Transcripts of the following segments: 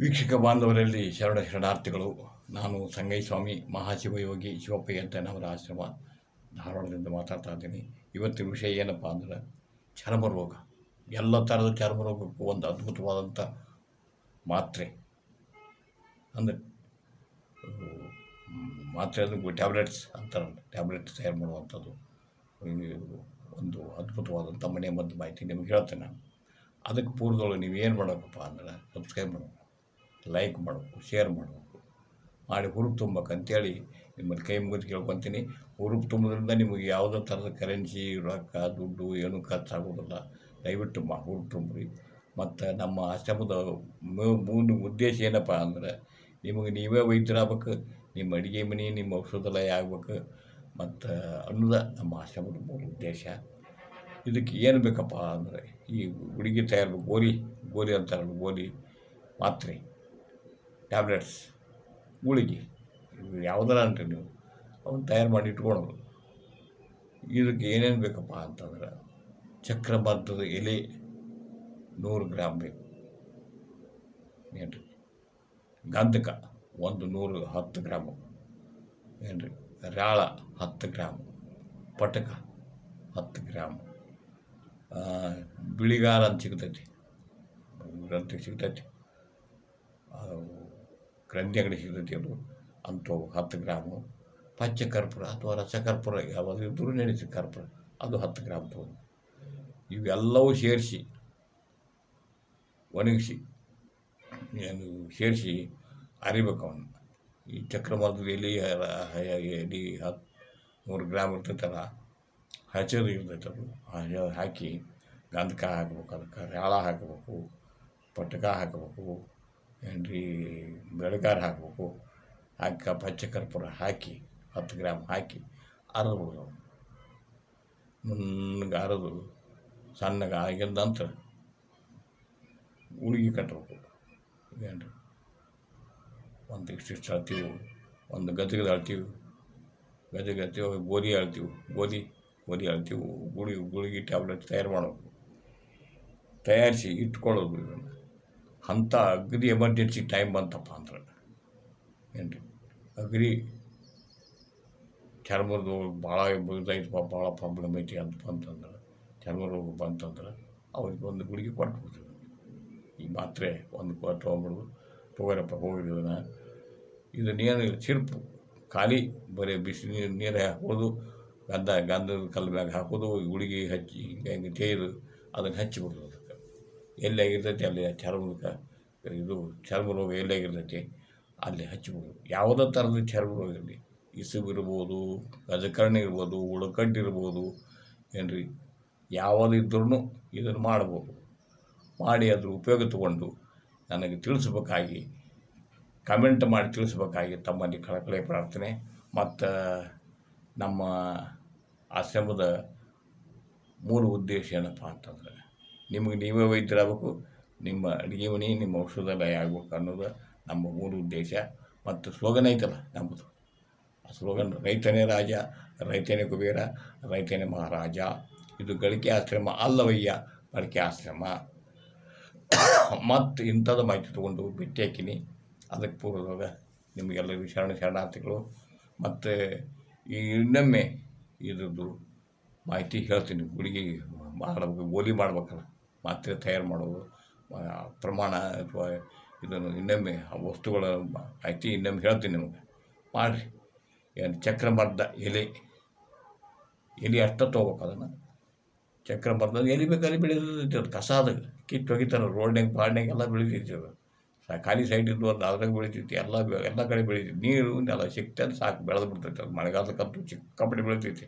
ವೀಕ್ಷಕ ಬಾಂಧವರಲ್ಲಿ ಶರಣ ಶರಣಾರ್ಥಿಗಳು ನಾನು ಸಂಗಯ್ಯಸ್ವಾಮಿ ಮಹಾಶಿವಯೋಗಿ ಶಿವಪ್ಪಯ್ಯಂತನವರ ಆಶ್ರಮ ಧಾರವಾಡದಿಂದ ಮಾತಾಡ್ತಾ ಇದ್ದೀನಿ ಇವತ್ತಿನ ವಿಷಯ ಏನಪ್ಪ ಅಂದ್ರೆ ಚರ್ಮ ರೋಗ ಎಲ್ಲ ಥರದ ಚರ್ಮ ರೋಗಕ್ಕೂ ಒಂದು ಅದ್ಭುತವಾದಂಥ ಮಾತ್ರೆ ಅಂದರೆ ಮಾತ್ರೆ ಅಂದರೆ ಟ್ಯಾಬ್ಲೆಟ್ಸ್ ಅಂತಾರಲ್ಲ ಟ್ಯಾಬ್ಲೆಟ್ಸ್ ತಯಾರು ಮಾಡುವಂಥದ್ದು ಈ ಒಂದು ಅದ್ಭುತವಾದಂಥ ಮನೆ ಮದ್ದು ಮಾಹಿತಿ ನಿಮಗೆ ಹೇಳ್ತೇನೆ ನಾನು ಅದಕ್ಕೆ ಪೂರ್ವದೊಳಗೆ ನೀವು ಏನು ಮಾಡಬೇಕಪ್ಪ ಅಂದ್ರೆ ಸಬ್ಸ್ಕ್ರೈಬ್ ಮಾಡಬೇಕು ಲೈಕ್ ಮಾಡಬೇಕು ಶೇರ್ ಮಾಡಬೇಕು ಮಾಡಿ ಹುರುಪು ತುಂಬಬೇಕು ಅಂತೇಳಿ ನಿಮ್ಮಲ್ಲಿ ಕೈ ಮುಗಿದು ಕೇಳ್ಕೊತೀನಿ ಹುರುಪು ತುಂಬೋದ್ರಿಂದ ನಿಮಗೆ ಯಾವುದೇ ಥರದ ಕರೆನ್ಸಿ ರೊಕ್ಕ ದುಡ್ಡು ಏನೂ ಖರ್ಚಾಗೋದಿಲ್ಲ ದಯವಿಟ್ಟು ಮಾ ಹುರುಪು ತುಂಬ್ರಿ ಮತ್ತು ನಮ್ಮ ಆಶ್ರಮದ ಮೂಲ ಉದ್ದೇಶ ಏನಪ್ಪ ಅಂದ್ರೆ ನಿಮಗೆ ನೀವೇ ವೈದ್ಯರಾಗಬೇಕು ನಿಮ್ಮ ಅಡುಗೆ ಮನೆ ನಿಮ್ಮ ಔಷಧಾಲಯ ಆಗ್ಬೇಕು ಮತ್ತು ಅನ್ನೋದ ನಮ್ಮ ಆಶ್ರಮದ ಮೂಲ ಉದ್ದೇಶ ಇದಕ್ಕೆ ಏನು ಬೇಕಪ್ಪ ಅಂದರೆ ಈ ಗುಳಿಗೆ ತಯಾರು ಗೋಲಿ ಗೋಲಿ ಅಂತಾರಲ್ಲ ಗೋಲಿ ಮಾತ್ರೆ ಟ್ಯಾಬ್ಲೆಟ್ಸ್ ಗುಳಿಗೆ ಇವು ಯಾವುದರ ಅಂತೀರಿ ನೀವು ಅವನ್ನ ತಯಾರು ಮಾಡಿ ಇಟ್ಕೊಳೋದು ಇದಕ್ಕೆ ಏನೇನು ಬೇಕಪ್ಪ ಅಂತಂದ್ರೆ ಚಕ್ರಬದ್ಧದ ಎಲೆ ನೂರು ಗ್ರಾಮ್ ಬೇಕು ಏನ್ರಿ ಗಂಧಕ ಒಂದು ನೂರು ಹತ್ತು ಗ್ರಾಮು ಏನ್ರಿ ರಾಳ ಹತ್ತು ಗ್ರಾಮು ಪಟಕ ಹತ್ತು ಗ್ರಾಮು ಆ, ಬಿಳಿಗಾರ ಅಂತ ಸಿಗ್ತೈತಿ ಗ್ರಂಥಿ ಸಿಗ್ತೈತಿ ಅದು ಗ್ರಂಥಿ ಅಂಗಡಿ ಸಿಗ್ತೈತಿ ಅದು ಅಂಥವು ಹತ್ತು ಗ್ರಾಮು ಪಚ್ಚ ಕರ್ಪೂರ ಅಥವಾ ರಸ ಕರ್ಪೂರ ಯಾವುದು ಇದ್ರೂ ನಡೀತಿ ಕರ್ಪೂರ ಅದು ಹತ್ತು ಗ್ರಾಮ್ ತೊಗೊಂಡು ಇವೆಲ್ಲವೂ ಸೇರಿಸಿ ಒಣಗಿಸಿ ಏನು ಸೇರಿಸಿ ಅರಿಬೇಕು ಅವನು ಈ ಚಕ್ರಮರದ ಎಲೆ ಹ- ಎಲೆ ಹತ್ತು ನೂರು ಗ್ರಾಮ್ ಇರ್ತೈತಲ್ಲ ಹಚ್ಚೋದು ಇರ್ತೈತೆ ಅದು ಹಚ್ಚೋದು ಹಾಕಿ ಗಂಧಕ ಹಾಕ್ಬೇಕು ಅದಕ್ಕೆ ರಾಳ ಹಾಕಬೇಕು ಪಟಕ ಹಾಕಬೇಕು ಏನ್ರಿ ಬೆಳಗಾರ ಹಾಕಬೇಕು ಹಾಕಿ ಪಚ್ಚ ಕರ್ಪೂರ ಹಾಕಿ ಹತ್ತು ಗ್ರಾಮ್ ಹಾಕಿ ಅರದು ಬಿಡೋದು ನುಣ್ಣಗೆ ಅರದು ಸಣ್ಣಗೆ ಆಗಿದ ನಂತರ ಉಡುಗಿ ಕಟ್ಟಬೇಕು ಏನ್ರಿ ಒಂದು ಇಷ್ಟಿಷ್ಟು ಅಳ್ತೀವಿ ಒಂದು ಗದಗದ ಅಳ್ತೀವಿ ಗದಗ ಅಳ್ತೀವಿ ಗೋಧಿ ಅಳ್ತೀವಿ ಗೋಧಿ ಗೋಧಿ ಅಳ್ತೀವಿ ಗುಳಿ ಗುಳಿಗೆ ಟ್ಯಾಬ್ಲೆಟ್ ತಯಾರು ಮಾಡಬೇಕು ತಯಾರಿಸಿ ಇಟ್ಕೊಳ್ಳೋದು ಇದನ್ನು ಅಂಥ ಅಗ್ರಿ ಎಮರ್ಜೆನ್ಸಿ ಟೈಮ್ ಬಂತಪ್ಪ ಅಂದ್ರೆ ಏನು ರೀ ಅಗ್ರಿ ಚರ್ಮದ ಭಾಳ ಇದಾಯ್ತಪ್ಪ ಭಾಳ ಪ್ರಾಬ್ಲಮ್ ಐತಿ ಅಂತ ಅಂತಂದ್ರೆ ಚರ್ಮ ರೋಗ ಬಂತಂದ್ರೆ ಅವ್ರಿಗೆ ಒಂದು ಗುಳಿಗೆ ಕೊಟ್ಬಿಡ್ತೀವಿ ಈ ಮಾತ್ರೆ ಒಂದು ಕೊಟ್ಟು ತೊಗೊಂಬಿಡೋದು ತೊಗೊರಪ್ಪ ಹೋಗಿದ್ದನ್ನ ಇದನ್ನೇನು ಸಿರ್ಪು ಖಾಲಿ ಬರೀ ಬಿಸಿ ನೀರು ನೀರು ಹಾಕೋದು ಗಂಧ ಗಂಧದ ಕಲ್ಲು ಮ್ಯಾಗ ಹಾಕೋದು ಗುಳಿಗೆ ಹಚ್ಚಿ ಹಿಂಗೆ ಹಿಂಗೆ ತೇಯ್ದು ಅದನ್ನು ಹಚ್ಚಿಬಿಡೋದು ಅದಕ್ಕೆ ಎಲ್ಲಿ ಆಗಿರ್ತೈತಿ ಅಲ್ಲಿ ಚರ್ಮಕ್ಕೆ ಇದು ಚರ್ಮ ರೋಗ ಎಲ್ಲಿ ಆಗಿರ್ತೈತಿ ಅಲ್ಲಿ ಹಚ್ಚಿಬಿಡೋದು ಯಾವುದೇ ಥರದ ಚರ್ಮ ರೋಗ ಇರಲಿ ಇಸುಬು ಇರ್ಬೋದು ಗಜಕರ್ಣಿ ಇರ್ಬೋದು ಉಳಕಡ್ಡಿ ಇರ್ಬೋದು ಏನ್ರಿ ಯಾವುದಿದ್ರೂ ಇದನ್ನು ಮಾಡ್ಬೋದು ಮಾಡಿ ಅದ್ರ ಉಪಯೋಗ ತಗೊಂಡು ನನಗೆ ತಿಳಿಸ್ಬೇಕಾಗಿ ಕಮೆಂಟ್ ಮಾಡಿ ತಿಳಿಸ್ಬೇಕಾಗಿ ತಮ್ಮಲ್ಲಿ ಕಳಕಳಿ ಪ್ರಾರ್ಥನೆ ಮತ್ತು ನಮ್ಮ ಆಶ್ರಮದ ಮೂಲ ಉದ್ದೇಶ ಏನಪ್ಪ ಅಂತಂದ್ರೆ ನಿಮಗೆ ನೀವೇ ವೈದ್ಯರಾಗಬೇಕು ನಿಮ್ಮ ಅಡುಗೆ ಮನೆ ನಿಮ್ಮ ಔಷಧಾಲಯ ಆಗ್ಬೇಕು ಅನ್ನೋದು ನಮ್ಮ ಮೂಲ ಉದ್ದೇಶ ಮತ್ತು ಸ್ಲೋಗನ್ ಐತಲ್ಲ ನಮ್ಮದು ಆ ಸ್ಲೋಗನ್ ರೈತನೇ ರಾಜ ರೈತನೇ ಕುಬೇರ ರೈತನೇ ಮಹಾರಾಜ ಇದು ಗಳಿಕೆ ಆಶ್ರಮ ಅಲ್ಲವಯ್ಯ ಬಳಕೆ ಆಶ್ರಮ ಮತ್ತು ಇಂಥದ್ದು ಮಾಹಿತಿ ತೊಗೊಂಡು ಭೇಟಿ ಹಾಕಿನಿ ಅದಕ್ಕೆ ಪೂರ್ವದಾಗ ನಿಮಗೆಲ್ಲರಿಗೂ ಶರಣ ಶರಣಾರ್ಥಿಗಳು ಮತ್ತು ಈ ಇನ್ನೊಮ್ಮೆ ಇದ್ರದ್ದು ಮಾಹಿತಿ ಹೇಳ್ತೀನಿ ಗುಳಿಗೆ ಮಾಡಬೇಕು ಗೋಲಿ ಮಾಡ್ಬೇಕಲ್ಲ ಮಾತ್ರೆ ತಯಾರು ಮಾಡೋದು ಆ, ಪ್ರಮಾಣ ಅಥವಾ ಇದನ್ನು ಇನ್ನೊಮ್ಮೆ ಆ ವಸ್ತುಗಳ ಮಾಹಿತಿ ಇನ್ನೊಮ್ಮೆ ಹೇಳ್ತೀನಿ ನಿಮಗೆ ಮಾಡಿರಿ ಏನು ಚಕ್ರಮರ್ದ ಎಲೆ ಎಲೆ ಅಷ್ಟ ತೊಗೋಬೇಕು ಅದನ್ನು ಚಕ್ರ ಬರ್ತದೆ ಎಲ್ಲಿ ಬೇಕಾದ್ರೆ ಬೆಳೆದೈತಿ ಅದು ಕಸ ಅದು ಕಿತ್ತು ಒಗಿತಾರೆ ರೋಡ್ನಾಗ ಪಾಡ್ನಾಗ ಎಲ್ಲ ಬೆಳಿತೈತಿ ಅದು ಸಾ ಖಾಲಿ ಸೈಡ್ ಇದ್ದು ಅದು ಅದ್ರಾಗ ಬೆಳಿತೈತಿ ಎಲ್ಲ ಬೆ- ಎಲ್ಲ ಕಡೆ ಬೆಳಿತೈತಿ ನೀರು ನೆಲ ಸಿಕ್ತದೆ ಸಾಕು ಬೆಳೆದು ಬಿಡ್ತೈತಿ ಅದು ಮಳೆಗಾಲಕ್ಕಂತೂ ಸಿಕ್ಕಾಪಟ್ಟೆ ಬೆಳಿತೈತಿ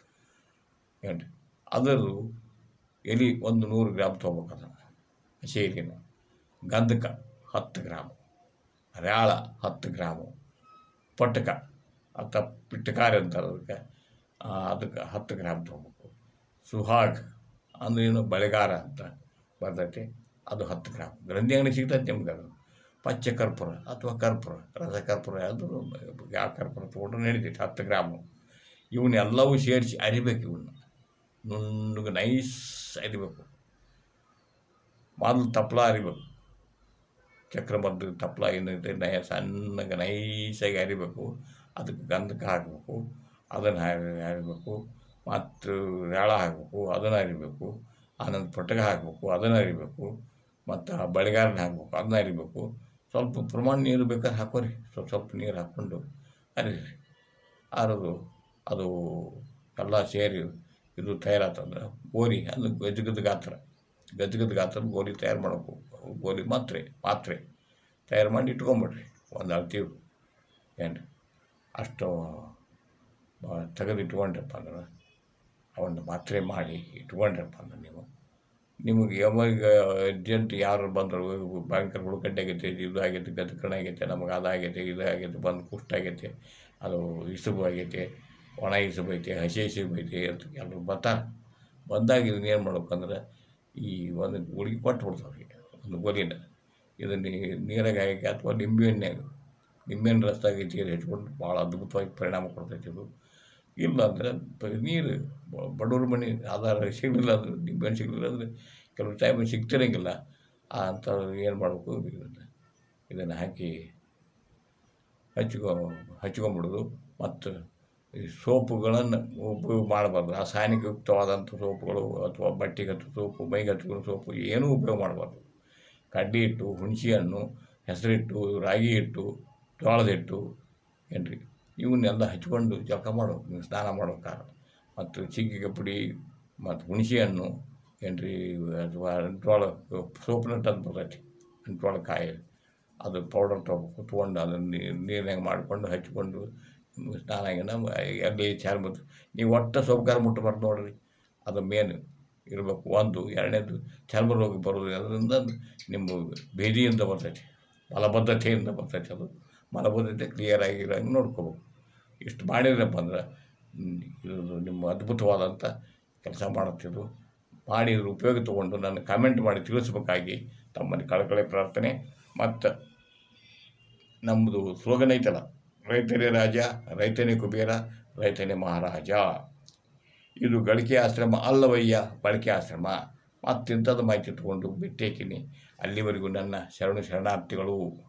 ಏನು ಅದರದು ಎಲೆ ಒಂದು ನೂರು ಗ್ರಾಮ್ ತೊಗೋಬೇಕು ಅದನ್ನು ಹಸಿ ಎಲೆನ ಗಂಧಕ ಹತ್ತು ಗ್ರಾಮು ರ್ಯಾಳ ಹತ್ತು ಗ್ರಾಮು ಪಟಕ ಅಥವಾ ಪಿಟ್ಟಕಾರಿ ಅಂತಾರೆ ಅದಕ್ಕೆ ಆ, ಅದಕ್ಕೆ ಹತ್ತು ಗ್ರಾಮ್ ತೊಗೋಬೇಕು ಸುಹಾಗ್ ಅಂದ್ರೆ ಏನು ಬಳೆಗಾರ ಅಂತ ಬರ್ತೈತಿ ಅದು ಹತ್ತು ಗ್ರಾಮ್ ಗ್ರಂಥಿ ಅಂಗಡಿ ಸಿಗ್ತೈತೆ ನಿಮ್ಗೆ ಅದು ಪಚ್ಚ ಕರ್ಪೂರ ಅಥವಾ ಕರ್ಪೂರ ರಸ ಕರ್ಪೂರ ಅದು ಯಾವ ಕರ್ಪೂರ ತೊಗೊಂಡ್ರೆ ನಡೀತೈತೆ ಹತ್ತು ಗ್ರಾಮು ಇವನ್ನೆಲ್ಲವೂ ಸೇರಿಸಿ ಅರಿಬೇಕು ಇವನ್ನ ನುಣ್ಣಗೆ ನೈಸ್ ಅರಿಬೇಕು ಮೊದಲು ತಪ್ಪಲ ಅರಿಬೇಕು ಚಕ್ರಮದ್ದು ತಪ್ಪಲ ಏನಿದೆ ನಯ ಸಣ್ಣಗೆ ನೈಸಾಗಿ ಅರಿಬೇಕು ಅದಕ್ಕೆ ಗಂಧಕ ಹಾಕಬೇಕು ಅದನ್ನು ಅರಿಬೇಕು ಮತ್ತು ರಾಳ ಹಾಕಬೇಕು ಅದನ್ನು ಅರಿಬೇಕು ಆನಂತರ ಪಟಕ ಹಾಕಬೇಕು ಅದನ್ನು ಅರಿಬೇಕು ಮತ್ತು ಆ ಬಳೆಗಾರನ ಹಾಕಬೇಕು ಅದನ್ನ ಅರಿಬೇಕು ಸ್ವಲ್ಪ ಪ್ರಮಾಣ ನೀರು ಬೇಕಾದ್ರೆ ಹಾಕೋರಿ ಸ್ವಲ್ಪ ಸ್ವಲ್ಪ ನೀರು ಹಾಕ್ಕೊಂಡು ಅರಿರಿ ಅರೆದು ಅದು ಎಲ್ಲ ಸೇರಿ ಇದು ತಯಾರಾತಂದ್ರೆ ಗೋಲಿ ಅದು ಗಜಗದ ಗಾತ್ರ ಗಜಗದ ಗಾತ್ರ ಗೋಲಿ ತಯಾರು ಮಾಡಬೇಕು ಗೋಲಿ ಮಾತ್ರೆ ಮಾತ್ರೆ ತಯಾರು ಮಾಡಿ ಇಟ್ಕೊಂಬಿಡ್ರಿ ಒಂದು ಅಳ್ತೀವಿ ಏನು ಅಷ್ಟು ತೆಗೆದು ಇಟ್ಕೊಂಡ್ರಪ್ಪ ಅಂದ್ರೆ ಅವನ್ನ ಮಾತ್ರೆ ಮಾಡಿ ಇಟ್ಕೊಂಡ್ರಪ್ಪ ಅಂದ್ರೆ ನೀವು ನಿಮಗೆ ಯಾವಾಗ ಅರ್ಜೆಂಟ್ ಯಾರು ಬಂದರು ಭಯಂಕರ ಹುಡುಕಡ್ಡೆ ಆಗೈತೆ ಇದು ಆಗೈತೆ ಗದಕಣ ಆಗೈತೆ ನಮಗೆ ಅದಾಗೈತೆ ಇದು ಆಗೈತೆ ಬಂದು ಕುಷ್ಟ ಆಗೈತೆ ಅದು ಇಸುಬು ಆಗೈತೆ ಒಣ ಇಸುಬು ಐತೆ ಹಸಿ ಇಸುಬು ಐತೆ ಅಂತ ಎಲ್ಲರೂ ಬರ್ತಾರೆ ಬಂದಾಗ ಇದನ್ನ ಏನು ಮಾಡ್ಬೇಕಂದ್ರೆ ಈ ಒಂದು ಗುಳಿಗೆ ಕೊಟ್ಟು ಬಿಡ್ತಾವ್ರಿಗೆ ಒಂದು ಗೋಲಿನ ಇದನ್ನು ನೀರಾಗ ಹಾಕಿ ಅಥವಾ ನಿಂಬೆ ಎಣ್ಣೆಗೆ ನಿಂಬೆಹಣ್ಣು ರಸದಾಗ ನೀರು ಹಚ್ಕೊಂಡು ಭಾಳ ಅದ್ಭುತವಾಗಿ ಪರಿಣಾಮ ಕೊಡ್ತೈತೆ ಇದು ಇಲ್ಲ ಅಂದರೆ ನೀರು ಬ- ಬಡವ್ರ ಮನೆ ಆಧಾರ ಸಿಗಲಿಲ್ಲ ಅಂದ್ರೆ ನಿಂಬೆಹಣ್ಣು ಸಿಗಲಿಲ್ಲ ಅಂದರೆ ಕೆಲವು ಟೈಮ್ ಸಿಗ್ತಿರಂಗಿಲ್ಲ ಆ ಅಂಥವ್ರು ಏನು ಮಾಡಬೇಕು ಇದನ್ನು ಇದನ್ನು ಹಾಕಿ ಹಚ್ಕೊ ಹಚ್ಕೊಂಬಿಡೋದು ಮತ್ತು ಈ ಸೋಪುಗಳನ್ನು ಉಪಯೋಗ ಮಾಡಬಾರ್ದು ರಾಸಾಯನಿಕಯುಕ್ತವಾದಂಥ ಸೋಪುಗಳು ಅಥವಾ ಬಟ್ಟೆಗೆ ಹಚ್ಚೋ ಸೋಪು ಮೈಗೆ ಹಚ್ಕೊಳ್ಳೋ ಸೋಪು ಏನೂ ಉಪಯೋಗ ಮಾಡಬಾರ್ದು ಕಡ್ಡಿ ಹಿಟ್ಟು ಹುಣಸೆ ಹಣ್ಣು ಹೆಸರಿಟ್ಟು ರಾಗಿ ಹಿಟ್ಟು ಜೋಳದ ಹಿಟ್ಟು ಏನ್ರಿ ಇವನ್ನೆಲ್ಲ ಹಚ್ಕೊಂಡು ಜಳಕ ಮಾಡ್ಬೇಕು ನೀವು ಸ್ನಾನ ಮಾಡ್ಬೇಕಾದ್ರೆ ಮತ್ತು ಚಿಗ್ಗಿಗೆ ಪುಡಿ ಮತ್ತು ಹುಣಸೆ ಹಣ್ಣು ಏನ್ರಿ ಅಥವಾ ಅಂಟ್ವಾಳ ಸೋಪ್ ನಟ್ ಅಂತ ಬರ್ತೈತಿ ಅಂಟ್ವಾಳ ಕಾಯಿ ಅದು ಪೌಡರ್ ತೊಗೊಬೇಕು ತೊಗೊಂಡು ಅದನ್ನು ನೀರಿನಾಗ ಮಾಡಿಕೊಂಡು ಹಚ್ಕೊಂಡು ಸ್ನಾನ ಗಿನ ಎಲ್ಲಿ ಚರ್ಮ ನೀವು ಒಟ್ಟು ಸೊಪ್ಗಾರ ಮುಟ್ಟಬಾರ್ದು ನೋಡ್ರಿ ಅದು ಮೇನ್ ಇರಬೇಕು ಒಂದು ಎರಡನೇದು ಚರ್ಮ ರೋಗ ಬರೋದು ಅದರಿಂದ ನಿಮ್ಮ ಭೇದಿಯಿಂದ ಬರ್ತೈತಿ ಮಲಬದ್ಧತೆಯಿಂದ ಬರ್ತೈತಿ ಅದು ಮಲಬದ್ಧತೆ ಕ್ಲಿಯರ್ ಆಗಿರೋಂಗೆ ನೋಡ್ಕೋಬೇಕು ಇಷ್ಟು ಮಾಡಿದ್ರಪ್ಪ ಅಂದ್ರೆ ಹ್ಮ್, ಇದು ನಿಮ್ಮ ಅದ್ಭುತವಾದಂಥ ಕೆಲಸ ಮಾಡುತ್ತಿದ್ದು ಮಾಡಿ ಇದ್ರ ಉಪಯೋಗ ತೊಗೊಂಡು ನನ್ನ ಕಮೆಂಟ್ ಮಾಡಿ ತಿಳಿಸ್ಬೇಕಾಗಿ ತಮ್ಮಲ್ಲಿ ಕಳಕಳಿ ಪ್ರಾರ್ಥನೆ ಮತ್ತು ನಮ್ಮದು ಸ್ಲೋಗನ್ ಐತಲ್ಲ ರೈತರೇ ರಾಜ ರೈತನೇ ಕುಬೇರ ರೈತನೇ ಮಹಾರಾಜ ಇದು ಗಳಿಕೆ ಆಶ್ರಮ ಅಲ್ಲವಯ್ಯ ಬಳಕೆ ಆಶ್ರಮ ಮತ್ತಿಂಥದ್ದು ಮಾಹಿತಿ ತಗೊಂಡು ಬಿಟ್ಟೇಕಿನಿ ಅಲ್ಲಿವರೆಗೂ ನನ್ನ ಶರಣು ಶರಣಾರ್ಥಿಗಳು